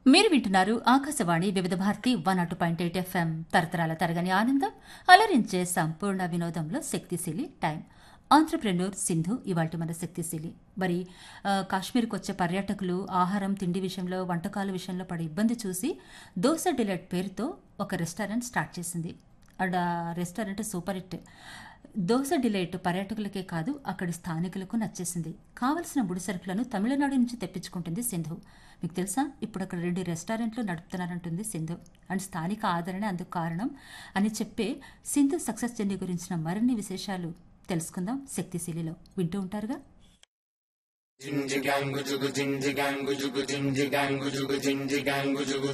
మీరు వింటున్నారు ఆకాశవాణి వివిధ భారతి వన్ అటు పాయింట్ ఎయిట్ ఎఫ్ఎం తరతరాల తరగని ఆనందం అలరించే సంపూర్ణ వినోదంలో శక్తిశీలి టైం ఆంధ్రప్రెన్యూర్ సింధు ఇవాళ మన శక్తిశీలి మరి ఆ, కాశ్మీర్కి వచ్చే పర్యాటకులు ఆహారం తిండి విషయంలో వంటకాల విషయంలో పడే ఇబ్బంది చూసి దోస డిలైట్ పేరుతో ఒక రెస్టారెంట్ స్టార్ట్ చేసింది అండ్ ఆ restaurant super hit dosa delight పర్యాటకులకే కాదు అక్కడి స్థానికులకు నచ్చేసింది కావలసిన ముడి సరుకులను తమిళనాడు నుంచి తెప్పించుకుంటుంది సింధు మీకు తెలుసా ఇప్పుడు అక్కడ రెండు రెస్టారెంట్లు నడుపుతున్నారంటుంది సింధు అండ్ స్థానిక ఆదరణ అందుకు కారణం అని చెప్పే సింధు సక్సెస్ జర్నీ గురించిన మరిన్ని విశేషాలు తెలుసుకుందాం శక్తిశీలిలో వింటూ ఉంటారుగా Jinjigangu jugu jinjigangu jugu jinjigangu jugu jinjigangu jugu